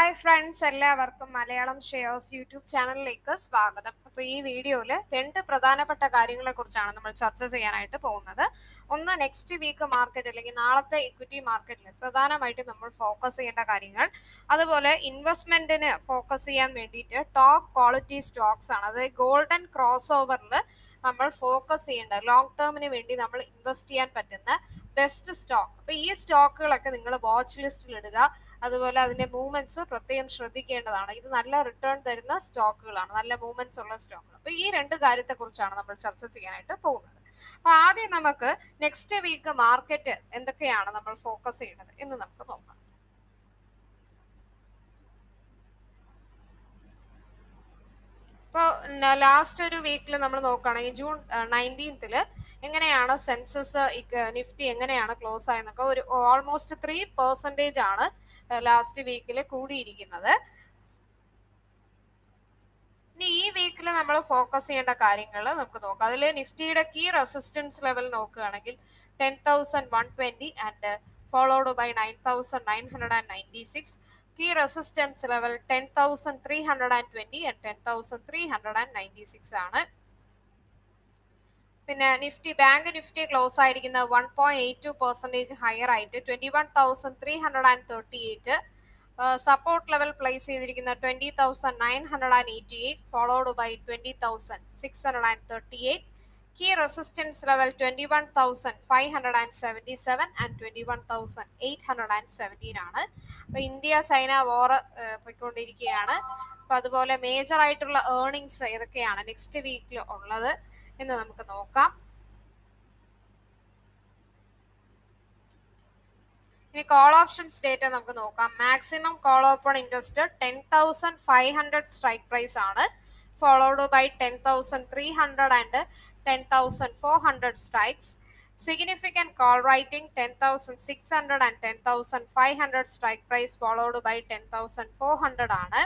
hi friends എല്ലാവർക്കും Malayalam shares YouTube ചാനലിലേക്ക് സ്വാഗതം അപ്പോൾ ഈ വീഡിയോയിൽ രണ്ട് പ്രധാനപ്പെട്ട കാര്യങ്ങളെ കുറിച്ചാണ് നമ്മൾ ചർച്ച ചെയ്യാനായിട്ട് പോകുന്നത് ഒന്ന് നെക്സ്റ്റ് വീക്ക് മാർക്കറ്റ് അല്ലെങ്കിൽ നാളത്തെ ഇക്വിറ്റി മാർക്കറ്റിൽ പ്രധാനമായിട്ടും നമ്മൾ ഫോക്കസ് ചെയ്യേണ്ട കാര്യങ്ങൾ അതുപോലെ ഇൻവെസ്റ്റ്മെന്റിന് ഫോക്കസ് ചെയ്യാൻ വേണ്ടിയിട്ട് ടോപ്പ് ക്വാളിറ്റി സ്റ്റോക്സ് ആണ് അതായത് ഗോൾഡൻ ക്രോസ് ഓവറിൽ നമ്മൾ ഫോക്കസ് ചെയ്യേണ്ട ലോങ് ടേമിന് വേണ്ടി നമ്മൾ ഇൻവെസ്റ്റ് ചെയ്യാൻ പറ്റുന്ന ബെസ്റ്റ് സ്റ്റോക്ക് അപ്പൊ ഈ സ്റ്റോക്കുകളൊക്കെ നിങ്ങൾ വാച്ച് ലിസ്റ്റിൽ ഇടുക അതുപോലെ അതിന്റെ മൂവ്മെന്റ്സ് പ്രത്യേകം ശ്രദ്ധിക്കേണ്ടതാണ് ഇത് നല്ല റിട്ടേൺ തരുന്ന സ്റ്റോക്കുകളാണ് നല്ല മൂവ്മെന്റ്സ് ഉള്ള സ്റ്റോക്കുകൾ അപ്പൊ ഈ രണ്ട് കാര്യത്തെ കുറിച്ചാണ് നമ്മൾ ചർച്ച ചെയ്യാനായിട്ട് പോകുന്നത് അപ്പൊ ആദ്യം നമുക്ക് നെക്സ്റ്റ് വീക്ക് മാർക്കറ്റ് എന്തൊക്കെയാണ് നമ്മൾ ഫോക്കസ് ചെയ്യേണ്ടത് എന്ന് നമുക്ക് നോക്കാം ഇപ്പോൾ ലാസ്റ്റ് ഒരു വീക്കിൽ നമ്മൾ നോക്കുകയാണെങ്കിൽ ജൂൺ നയൻറ്റീൻത്തില് എങ്ങനെയാണ് സെൻസസ് നിഫ്റ്റി എങ്ങനെയാണ് ക്ലോസ് ആയെന്നൊക്കെ ഒരു ഓൾമോസ്റ്റ് ത്രീ പെർസെൻറ്റേജ് ആണ് ലാസ്റ്റ് വീക്കിൽ കൂടിയിരിക്കുന്നത് ഇനി ഈ വീക്കിൽ നമ്മൾ ഫോക്കസ് ചെയ്യേണ്ട കാര്യങ്ങൾ നമുക്ക് നോക്കാം അതിൽ നിഫ്റ്റിയുടെ കീ റെസിസ്റ്റൻസ് ലെവൽ നോക്കുകയാണെങ്കിൽ ten thousand one twenty and followed by nine thousand nine hundred and ninety six key resistance level ten thousand three hundred and twenty and ten thousand three hundred and ninety six ആണ് പിന്നെ Nifty bank Nifty close ആയിരിക്കുന്ന one point eight two percentage higher ആയിട്ട് twenty one thousand three hundred and thirty eight support level place ചെയ്തിരിക്കുന്ന twenty thousand nine hundred and eighty eight followed by twenty thousand six hundred and thirty eight key resistance level twenty one thousand five hundred and seventy seven and twenty one thousand eight hundred and seventeen ആണ് അപ്പൊ India China വാർ പോയിക്കൊണ്ടിരിക്കുകയാണ് അപ്പൊ അതുപോലെ major ആയിട്ടുള്ള earnings ഏതൊക്കെയാണ് next വീക്കിൽ ഉള്ളത് എന്ന് നമുക്ക് നോക്കാം ഇനി കോൾ ഓപ്ഷൻസ് ഡേറ്റ നമുക്ക് നോക്കാം maximum call open interest ten thousand five hundred strike price ആണ് followed by ten thousand three hundred and ten thousand four hundred strikes significant call writing ten thousand six hundred and ten thousand five hundred strike price followed by ten thousand four hundred ആണ്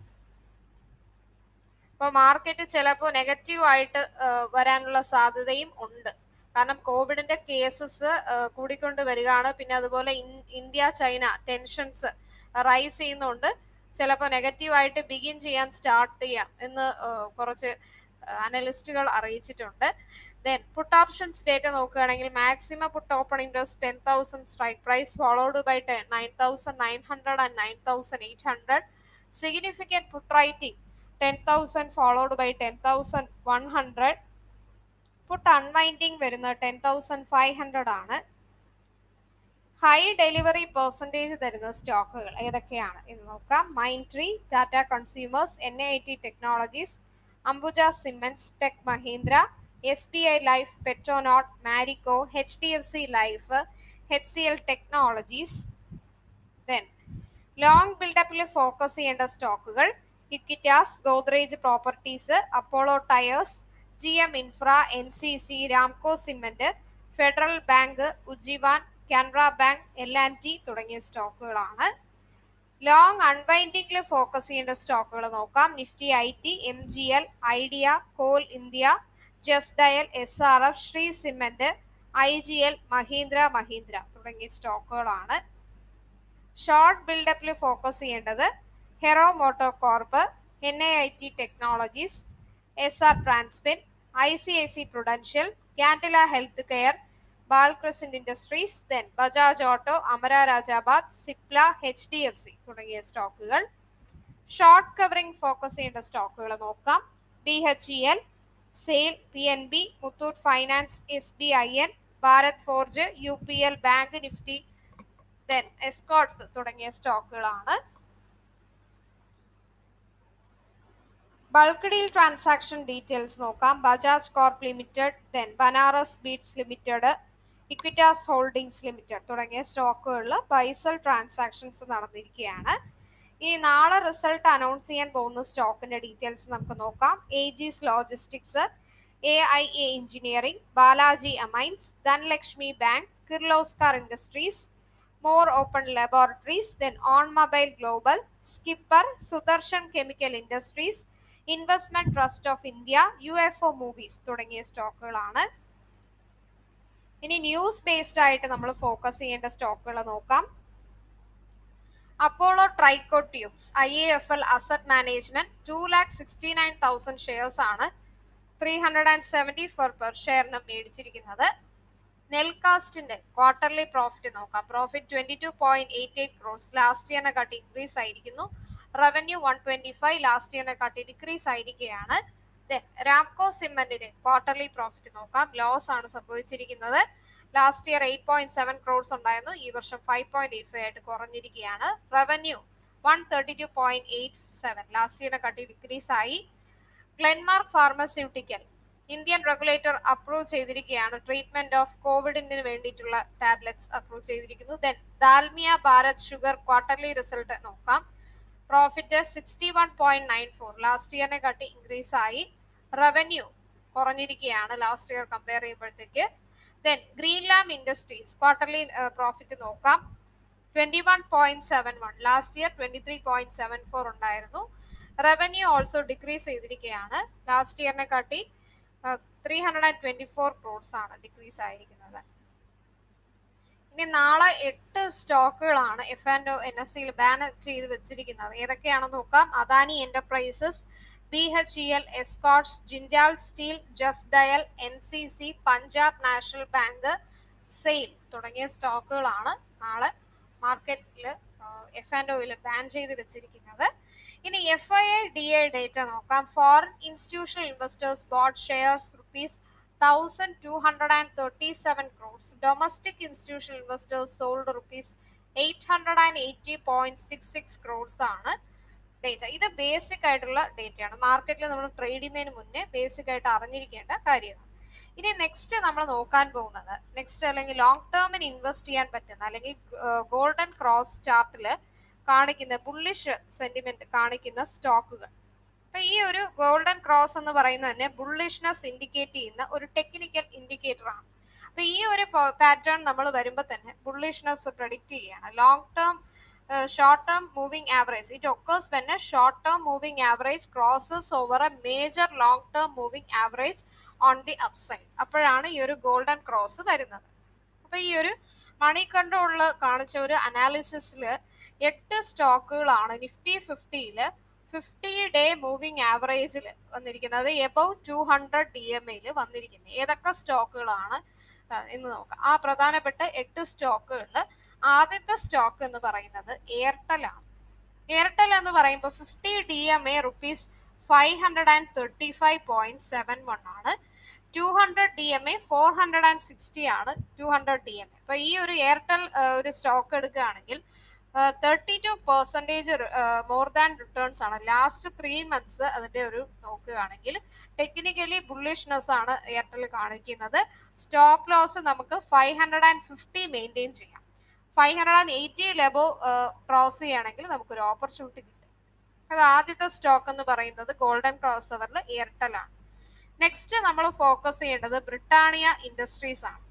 ഇപ്പോൾ market ചിലപ്പോൾ negative ആയിട്ട് വരാനുള്ള സാധ്യതയും ഉണ്ട് കാരണം കോവിഡിന്റെ cases കൂടിക്കൊണ്ട് വരികയാണ് പിന്നെ അതുപോലെ ഇന്ത്യ ചൈന ടെൻഷൻസ് റൈസ് ചെയ്യുന്നുണ്ട് ചിലപ്പോൾ നെഗറ്റീവ് ആയിട്ട് ബിഗിൻ ചെയ്യാൻ സ്റ്റാർട്ട് ചെയ്യാം എന്ന് കുറച്ച് അനലിസ്റ്റുകൾ അറിയിച്ചിട്ടുണ്ട് ദെൻ പുട്ട് ഓപ്ഷൻസ് ഡേറ്റ നോക്കുകയാണെങ്കിൽ maximum put open interest ten thousand strike price followed by ten nine thousand nine hundred and nine thousand eight hundred significant put writing ten thousand followed by ten thousand one hundred put unwinding വരുന്നത് ten thousand five hundred ആണ് high delivery percentage തരുന്ന സ്റ്റോക്കുകൾ ഏതൊക്കെയാണ് എന്ന് നോക്കാം Mindtree Tata consumers N I T technologies Ambuja cements Tech Mahindra S B I life Petronet Marico H D F C life H C L technologies then long ബിൽഡപ്പിൽ focus ചെയ്യേണ്ട സ്റ്റോക്കുകൾ Equitas Godrej properties Apollo tyres G M infra N C C Ramco cement federal bank Ujjivan Canara bank L and T തുടങ്ങിയ സ്റ്റോക്കുകളാണ് long അൺവൈൻഡിംഗിൽ focus ചെയ്യേണ്ട സ്റ്റോക്കുകൾ നോക്കാം Nifty I T M G L Idea Coal India Just Dial S R F Shree cement I G L Mahindra Mahindra തുടങ്ങിയ സ്റ്റോക്കുകളാണ് short ബിൽഡപ്പിൽ focus ചെയ്യേണ്ടത് Hero MotoCorp N I I T technologies S R ട്രാൻസ്പിൻ I C I C prudential Cadila health care Balkrishna industries then Bajaj auto Amara രാജാബാദ് Cipla H D F C തുടങ്ങിയ സ്റ്റോക്കുകൾ short covering focus ചെയ്യേണ്ട സ്റ്റോക്കുകൾ നോക്കാം B H E L SAIL P N B Muthoot finance S B I N Bharat forge U P L bank Nifty then Escorts തുടങ്ങിയ സ്റ്റോക്കുകളാണ് bulk deal transaction details നോക്കാം Bajaj corp limited then Banaras beads limited Equitas holdings limited തുടങ്ങിയ സ്റ്റോക്കുകളിൽ പൈസൽ transactions നടന്നിരിക്കുകയാണ് ഇനി നാളെ result announce ചെയ്യാൻ പോകുന്ന സ്റ്റോക്കിന്റെ details നമുക്ക് നോക്കാം Aegis logistics A I A engineering Balaji amines Dhanlaxmi bank Kirloskar industries Morepen laboratories then OnMobile global Skipper Sudarshan chemical industries investment trust of India U F O movies തുടങ്ങിയ സ്റ്റോക്കുകളാണ് ഇനി news based ആയിട്ട് നമ്മൾ focus ചെയ്യേണ്ട സ്റ്റോക്കുകൾ നോക്കാം Apollo Tricoat tubes I A F L asset management two lakh sixty nine thousand shares ആണ് three hundred and seventy four per ഷെയറിന് മേടിച്ചിരിക്കുന്നത് നെൽകാസ്റ്റിന്റെ ക്വാർട്ടർലി പ്രോഫിറ്റ് നോക്കാം profit twenty two point eight eight crores last ഇയറിനെ കാട്ടി ഇൻക്രീസ് ആയിരിക്കുന്നു revenue one twenty five last ഇയറിനെ കാട്ടി ഡിക്രീസ് ആയിരിക്കുകയാണ് രാംകോ സിമെന്റിന്റെ ക്വാർട്ടർലി പ്രോഫിറ്റ് നോക്കാം ലോസ് ആണ് സംഭവിച്ചിരിക്കുന്നത് last year eight point seven crores ഉണ്ടായിരുന്നു ഈ വർഷം ഫൈവ് പോയിന്റ് എയ്റ്റ് ഫൈവ് ആയിട്ട് കുറഞ്ഞിരിക്കുകയാണ് revenue one thirty two point eight seven last ഇയറിനെ കാട്ടി ഡിക്രീസ് ആയി Glenmark pharmaceutical Indian regulator approve ചെയ്തിരിക്കുകയാണ് ട്രീറ്റ്മെന്റ് ഓഫ് കോവിഡിന് വേണ്ടിയിട്ടുള്ള ടാബ്ലറ്റ്സ് അപ്രൂവ് ചെയ്തിരിക്കുന്നു then Dalmia Bharat sugar quarterly result നോക്കാം profit sixty one point nine four last ഇയറിനെ കാട്ടി ഇൻക്രീസ് ആയി റവന്യൂ കുറഞ്ഞിരിക്കുകയാണ് ലാസ്റ്റ് ഇയർ കമ്പയർ ചെയ്യുമ്പോഴത്തേക്ക് then Greenlam industries quarterly profit നോക്കാം twenty one point seven one last year twenty three point seven four ഉണ്ടായിരുന്നു revenue also decrease ചെയ്തിരിക്കുകയാണ് last ഇയറിനെ കാട്ടി three hundred and twenty four crores ആണ് decrease ആയിരിക്കുന്നത് ഇനി നാളെ എട്ട് സ്റ്റോക്കുകളാണ് F and O N S സിയിൽ ബാൻ ചെയ്ത് വെച്ചിരിക്കുന്നത് ഏതൊക്കെയാണെന്ന് നോക്കാം Adani enterprises B H E L Escorts Jindal steel just dial N C C Punjab national bank SAIL തുടങ്ങിയ സ്റ്റോക്കുകളാണ് നാളെ മാർക്കറ്റിൽ എഫ് ആൻഡ് ഒയിൽ ബാൻ ചെയ്ത് വെച്ചിരിക്കുന്നത് ഇനി F I A D A data നോക്കാം foreign institutional investors bought shares rupees thousand two hundred and thirty seven crores domestic institutional investors sold rupees eight hundred and eighty point six six crores ആണ് data ഇത് basic ആയിട്ടുള്ള ഡേറ്റയാണ് മാർക്കറ്റിൽ നമ്മൾ trade ചെയ്യുന്നതിന് മുന്നേ basic ആയിട്ട് അറിഞ്ഞിരിക്കേണ്ട കാര്യമാണ് ഇനി നെക്സ്റ്റ് നമ്മൾ നോക്കാൻ പോകുന്നത് നെക്സ്റ്റ് അല്ലെങ്കിൽ ലോങ് ടേമിന് ഇൻവെസ്റ്റ് ചെയ്യാൻ പറ്റുന്ന അല്ലെങ്കിൽ ഗോൾഡൻ ക്രോസ് ചാർട്ടിൽ കാണിക്കുന്ന ബുള്ളിഷ് സെന്റിമെന്റ് കാണിക്കുന്ന സ്റ്റോക്കുകൾ അപ്പൊ ഈ ഒരു ഗോൾഡൻ ക്രോസ് എന്ന് പറയുന്നത് തന്നെ ബുള്ളിഷ്നെസ് ഇൻഡിക്കേറ്റ് ചെയ്യുന്ന ഒരു ടെക്നിക്കൽ ഇൻഡിക്കേറ്റർ ആണ് അപ്പൊ ഈ ഒരു പാറ്റേൺ നമ്മൾ വരുമ്പോൾ തന്നെ ബുള്ളിഷ്നെസ് പ്രഡിക്റ്റ് ചെയ്യാണ് long term short term moving average it occurs when a short term moving average crosses over a major long term moving average on the upside അപ്പോഴാണ് ഈ ഒരു ഗോൾഡൻ ക്രോസ് വരുന്നത് അപ്പൊ ഈ ഒരു മണി കൺട്രോളിൽ കാണിച്ച ഒരു അനാലിസിസിൽ എട്ട് സ്റ്റോക്കുകളാണ് നിഫ്റ്റി ഫിഫ്റ്റിയിൽ ഫിഫ്റ്റി ഡേ മൂവിംഗ് ആവറേജിൽ വന്നിരിക്കുന്നത് above two hundred D M എയിൽ വന്നിരിക്കുന്നത് ഏതൊക്കെ സ്റ്റോക്കുകളാണ് എന്ന് നോക്കാം ആ പ്രധാനപ്പെട്ട എട്ട് സ്റ്റോക്കുകളിൽ ആദ്യത്തെ സ്റ്റോക്ക് എന്ന് പറയുന്നത് എയർടെൽ ആണ് എയർടെൽ എന്ന് പറയുമ്പോൾ fifty D M A rupees five hundred and thirty five point seven one ആണ് two hundred D M A four hundred and sixty ആണ് two hundred D M A അപ്പൊ ഈ ഒരു എയർടെൽ ഒരു സ്റ്റോക്ക് എടുക്കുകയാണെങ്കിൽ thirty two percentage more than returns ആണ് last three months അതിന്റെ ഒരു നോക്കുകയാണെങ്കിൽ ടെക്നിക്കലി ബുള്ളിഷ്നെസ് ആണ് എയർടെൽ കാണിക്കുന്നത് സ്റ്റോപ്പ് ലോസ് നമുക്ക് five hundred and fifty maintain ചെയ്യാം ഫൈവ് ഹൺഡ്രഡ് ആൻഡ് എയ്റ്റി ലെബോ ക്രോസ് ചെയ്യുകയാണെങ്കിൽ നമുക്കൊരു ഓപ്പർച്യൂണിറ്റി കിട്ടും അത് ആദ്യത്തെ സ്റ്റോക്ക് എന്ന് പറയുന്നത് ഗോൾഡൻ ക്രോസ് ഓവറിൽ എയർടെൽ ആണ് നെക്സ്റ്റ് നമ്മൾ ഫോക്കസ് ചെയ്യേണ്ടത് ബ്രിട്ടാനിയ ഇൻഡസ്ട്രീസ് ആണ്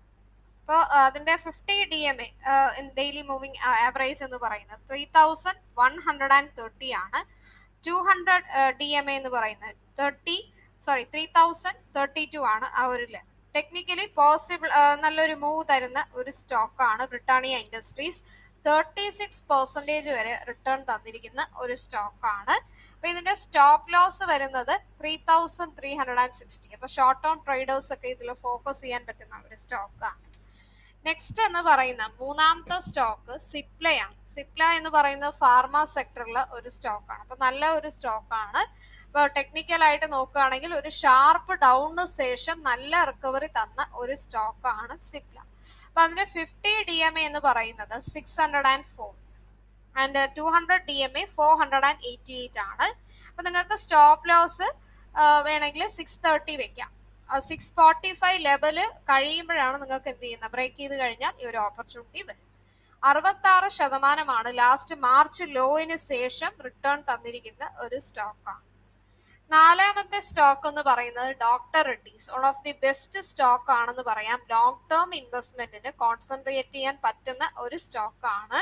അപ്പോൾ അതിന്റെ fifty D M A daily moving average എന്ന് പറയുന്നത് three thousand one hundred and thirty ആണ് two hundred D M A എന്ന് പറയുന്നത് thirty sorry three thousand thirty two ആണ് ആ ഒരു ലെവൽ ടെക്നിക്കലി പോസിബിൾ നല്ലൊരു മൂവ് തരുന്ന ഒരു സ്റ്റോക്കാണ് Britannia industries thirty six percentage വരെ റിട്ടേൺ തന്നിരിക്കുന്ന ഒരു സ്റ്റോക്കാണ് അപ്പൊ ഇതിന്റെ സ്റ്റോപ്പ് ലോസ് വരുന്നത് three thousand three hundred and sixty അപ്പൊ ഷോർട്ട് ടേം ട്രേഡേഴ്സ് ഒക്കെ ഇതിൽ ഫോക്കസ് ചെയ്യാൻ പറ്റുന്ന ഒരു സ്റ്റോക്കാണ് നെക്സ്റ്റ് എന്ന് പറയുന്ന മൂന്നാമത്തെ സ്റ്റോക്ക് സിപ്ലയാണ് സിപ്ല എന്ന് പറയുന്നത് ഫാർമ സെക്ടറിലെ ഒരു സ്റ്റോക്കാണ് അപ്പൊ നല്ല ഒരു സ്റ്റോക്കാണ് ഇപ്പൊ ടെക്നിക്കൽ ആയിട്ട് നോക്കുകയാണെങ്കിൽ ഒരു ഷാർപ്പ് ഡൗണിന് ശേഷം നല്ല റിക്കവറി തന്ന ഒരു സ്റ്റോക്കാണ് സിപ്ല അപ്പൊ അതിന്റെ ഫിഫ്റ്റി ഡി എം എ എന്ന് പറയുന്നത് six hundred and four and two hundred D M A four hundred and eighty eight ആണ് അപ്പൊ നിങ്ങൾക്ക് സ്റ്റോപ്പ് ലോസ് വേണമെങ്കിൽ സിക്സ് തേർട്ടി വെക്കാം സിക്സ് ഫോർട്ടി ഫൈവ് ലെവല് കഴിയുമ്പോഴാണ് നിങ്ങൾക്ക് എന്ത് ചെയ്യുന്നത് ബ്രേക്ക് ചെയ്ത് കഴിഞ്ഞാൽ ഈ ഒരു ഓപ്പർച്യൂണിറ്റി വരും അറുപത്തി ആറ് ശതമാനമാണ് ലാസ്റ്റ് മാർച്ച് ലോയിന് ശേഷം റിട്ടേൺ തന്നിരിക്കുന്ന ഒരു സ്റ്റോക്കാണ് നാലാമത്തെ സ്റ്റോക്ക് എന്ന് പറയുന്നത് doctor Reddy's one of the best stock ആണെന്ന് പറയാം ലോങ് ടേം ഇൻവെസ്റ്റ്മെന്റിന് കോൺസെൻട്രേറ്റ് ചെയ്യാൻ പറ്റുന്ന ഒരു സ്റ്റോക്കാണ്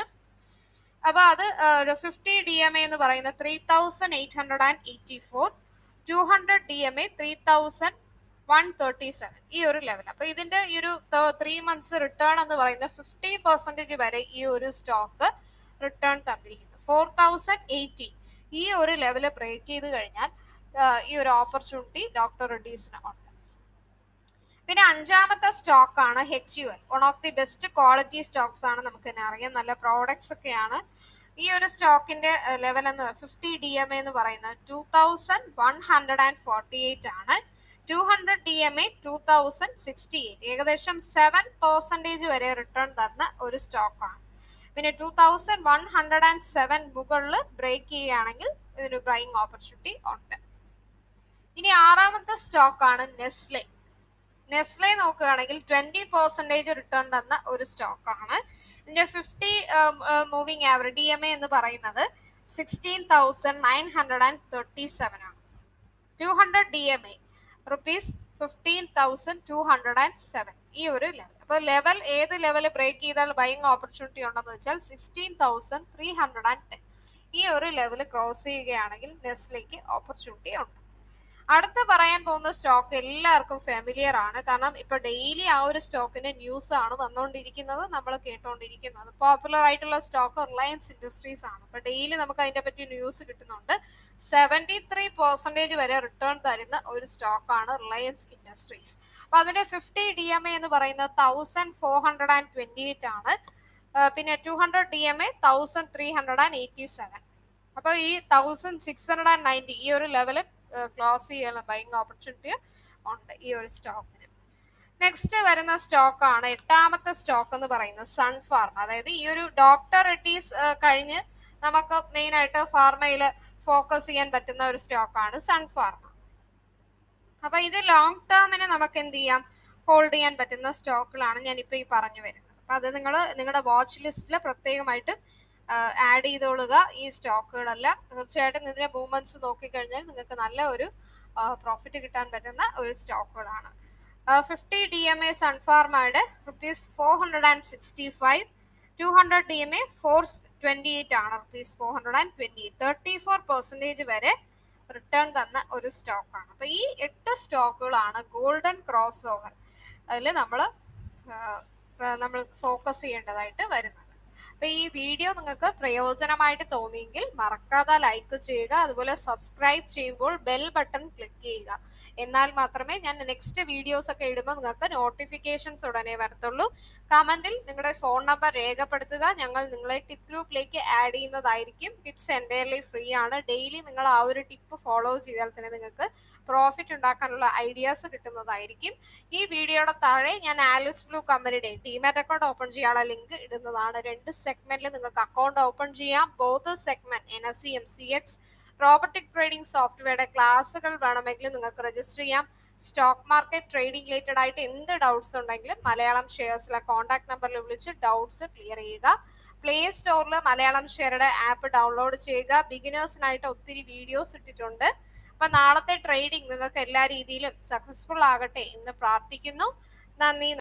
അപ്പൊ അത് ഫിഫ്റ്റി ഡി എം എ എന്ന് പറയുന്നത് three thousand eight hundred and eighty four two hundred D M A three thousand one thirty seven ഈ ഒരു ലെവൽ അപ്പൊ ഇതിന്റെ ഈ ഒരു ത്രീ മന്ത്സ് റിട്ടേൺ എന്ന് പറയുന്നത് ഫിഫ്റ്റി പെർസെന്റേജ് വരെ ഈ ഒരു സ്റ്റോക്ക് റിട്ടേൺ തന്നിരിക്കുന്നത് ഫോർ തൗസൻഡ് എയ്റ്റി ഈ ഒരു ലെവല് ബ്രേക്ക് ചെയ്ത് കഴിഞ്ഞാൽ ഈ ഒരു ഓപ്പർച്യൂണിറ്റി ഡോക്ടർ റെഡീസിന് ഉണ്ട് പിന്നെ അഞ്ചാമത്തെ സ്റ്റോക്ക് ആണ് H U L one of the best quality stocks ആണ് നമുക്ക് തന്നെ അറിയാം നല്ല പ്രോഡക്ട്സ് ഒക്കെയാണ് ഈ ഒരു സ്റ്റോക്കിന്റെ ലെവൽ എന്ന് ഫിഫ്റ്റി ഡി എം എന്ന് പറയുന്നത് two thousand one hundred and forty eight ആണ് two hundred D M A two thousand sixty eight ഏകദേശം സെവൻ പെർസെൻറ്റേജ് വരെ റിട്ടേൺ തന്ന ഒരു സ്റ്റോക്കാണ് പിന്നെ two thousand one hundred and seven മുകളിൽ ബ്രേക്ക് ചെയ്യുകയാണെങ്കിൽ ഇതിന് ബൈങ് ഓപ്പർച്യൂണിറ്റി ഉണ്ട് ഇനി ആറാമത്തെ സ്റ്റോക്കാണ് നെസ്ലെ നെസ്ലെ നോക്കുകയാണെങ്കിൽ ട്വന്റി പെർസെൻറ്റേജ് റിട്ടേൺ തന്ന ഒരു സ്റ്റോക്കാണ് ഇതിന്റെ fifty moving average D M A എന്ന് പറയുന്നത് sixteen thousand nine hundred and thirty seven ആണ് two hundred D M A rupees fifteen thousand two hundred and seven ഈ ഒരു ലെവൽ അപ്പോൾ ലെവൽ ഏത് ലെവൽ ബ്രേക്ക് ചെയ്താൽ ബൈങ് ഓപ്പർച്യൂണിറ്റി ഉണ്ടെന്ന് വെച്ചാൽ sixteen thousand three hundred and ten ഈ ഒരു ലെവൽ ക്രോസ് ചെയ്യുകയാണെങ്കിൽ നെസ്ലേക്ക് ഓപ്പർച്യൂണിറ്റി ഉണ്ട് അടുത്ത് പറയാൻ പോകുന്ന സ്റ്റോക്ക് എല്ലാവർക്കും ഫെമിലിയർ ആണ് കാരണം ഇപ്പൊ ഡെയിലി ആ ഒരു സ്റ്റോക്കിന്റെ ന്യൂസ് ആണ് വന്നുകൊണ്ടിരിക്കുന്നത് നമ്മൾ കേട്ടുകൊണ്ടിരിക്കുന്നത് പോപ്പുലർ ആയിട്ടുള്ള സ്റ്റോക്ക് റിലയൻസ് ഇൻഡസ്ട്രീസ് ആണ് അപ്പൊ ഡെയിലി നമുക്ക് അതിന്റെ പറ്റി ന്യൂസ് കിട്ടുന്നുണ്ട് സെവൻറ്റി ത്രീ പെർസെന്റേജ് വരെ റിട്ടേൺ തരുന്ന ഒരു സ്റ്റോക്കാണ് റിലയൻസ് ഇൻഡസ്ട്രീസ് അപ്പൊ അതിന്റെ ഫിഫ്റ്റി ഡി എം എ എന്ന് പറയുന്നത് thousand four hundred and twenty eight ആണ് പിന്നെ two hundred D M A thousand three hundred and eighty seven അപ്പൊ ഈ thousand six hundred and ninety ഈ ഒരു ലെവല് ക്ലോസ് ചെയ്യാനുള്ള ബൈങ് ഓപ്പർച്യൂണിറ്റി ഉണ്ട് ഈ ഒരു സ്റ്റോക്കിന് നെക്സ്റ്റ് വരുന്ന സ്റ്റോക്ക് ആണ് എട്ടാമത്തെ സ്റ്റോക്ക് എന്ന് പറയുന്നത് സൺ ഫാർമ അതായത് ഈ ഒരു ഡോക്ടർ റെഡീസ് കഴിഞ്ഞ് നമുക്ക് മെയിൻ ആയിട്ട് ഫാർമയിൽ ഫോക്കസ് ചെയ്യാൻ പറ്റുന്ന ഒരു സ്റ്റോക്കാണ് സൺ ഫാർമ അപ്പൊ ഇത് ലോങ് ടേമിന് നമുക്ക് എന്ത് ചെയ്യാം ഹോൾഡ് ചെയ്യാൻ പറ്റുന്ന സ്റ്റോക്കുകളാണ് ഞാൻ ഇപ്പൊ ഈ പറഞ്ഞു വരുന്നത് അപ്പൊ അത് നിങ്ങൾ നിങ്ങളുടെ വാച്ച് ലിസ്റ്റിൽ പ്രത്യേകമായിട്ടും ആഡ് ചെയ്തോളുക ഈ സ്റ്റോക്കുകളെല്ലാം തീർച്ചയായിട്ടും ഇതിന്റെ മൂവ്മെന്റ്സ് നോക്കിക്കഴിഞ്ഞാൽ നിങ്ങൾക്ക് നല്ല ഒരു പ്രോഫിറ്റ് കിട്ടാൻ പറ്റുന്ന ഒരു സ്റ്റോക്കുകളാണ് ഫിഫ്റ്റി ഡി എം എ സൺഫാർമയുടെ rupees four hundred and sixty five two hundred D M A four twenty eight ആണ് rupees four hundred and twenty eight thirty four percentage വരെ റിട്ടേൺ തന്ന ഒരു സ്റ്റോക്കാണ് അപ്പൊ ഈ എട്ട് സ്റ്റോക്കുകളാണ് ഗോൾഡൻ ക്രോസ് ഓവർ അതിൽ നമ്മൾ നമ്മൾ ഫോക്കസ് ചെയ്യേണ്ടതായിട്ട് വരുന്നത് അപ്പൊ ഈ വീഡിയോ നിങ്ങൾക്ക് പ്രയോജനമായിട്ട് തോന്നിയെങ്കിൽ മറക്കാതെ ലൈക്ക് ചെയ്യുക അതുപോലെ സബ്സ്ക്രൈബ് ചെയ്യുമ്പോൾ ബെൽ ബട്ടൺ ക്ലിക്ക് ചെയ്യുക എന്നാൽ മാത്രമേ ഞാൻ നെക്സ്റ്റ് വീഡിയോസ് ഒക്കെ ഇടുമ്പോൾ നിങ്ങൾക്ക് നോട്ടിഫിക്കേഷൻസ് ഉടനെ വരത്തുള്ളൂ കമന്റിൽ നിങ്ങളുടെ ഫോൺ നമ്പർ രേഖപ്പെടുത്തുക ഞങ്ങൾ നിങ്ങളെ ടിപ്പ് ഗ്രൂപ്പിലേക്ക് ആഡ് ചെയ്യുന്നതായിരിക്കും ടിപ്സ് എൻറ്റയർലി ഫ്രീ ആണ് ഡെയിലി നിങ്ങൾ ആ ഒരു ടിപ്പ് ഫോളോ ചെയ്താൽ തന്നെ നിങ്ങൾക്ക് പ്രോഫിറ്റ് ഉണ്ടാക്കാനുള്ള ഐഡിയാസ് കിട്ടുന്നതായിരിക്കും ഈ വീഡിയോയുടെ താഴെ ഞാൻ ആലിസ് ബ്ലൂ കമ്പനിയുടെ ഡിമാറ്റ് അക്കൗണ്ട് ഓപ്പൺ ചെയ്യാനുള്ള ലിങ്ക് ഇടുന്നതാണ് രണ്ട് സെഗ്മെന്റിൽ നിങ്ങൾക്ക് അക്കൗണ്ട് ഓപ്പൺ ചെയ്യാം both segment N S C M C X robotic trading സോഫ്റ്റ്വെയറുടെ ക്ലാസ്സുകൾ വേണമെങ്കിൽ നിങ്ങൾക്ക് രജിസ്റ്റർ ചെയ്യാം സ്റ്റോക്ക് മാർക്കറ്റ് ട്രേഡിംഗ് റിലേറ്റഡ് ആയിട്ട് എന്ത് ഡൗട്ട്സ് ഉണ്ടെങ്കിലും മലയാളം ഷെയർസിലെ കോൺടാക്ട് നമ്പറിൽ വിളിച്ച് ഡൗട്ട്സ് ക്ലിയർ ചെയ്യുക പ്ലേ സ്റ്റോറിൽ മലയാളം ഷെയറുടെ ആപ്പ് ഡൗൺലോഡ് ചെയ്യുക ബിഗിനേഴ്സിനായിട്ട് ഒത്തിരി വീഡിയോസ് ഇട്ടിട്ടുണ്ട് അപ്പൊ നാളത്തെ ട്രേഡിംഗ് നിങ്ങൾക്ക് എല്ലാ രീതിയിലും സക്സസ്ഫുൾ ആകട്ടെ എന്ന് പ്രാർത്ഥിക്കുന്നു നന്ദി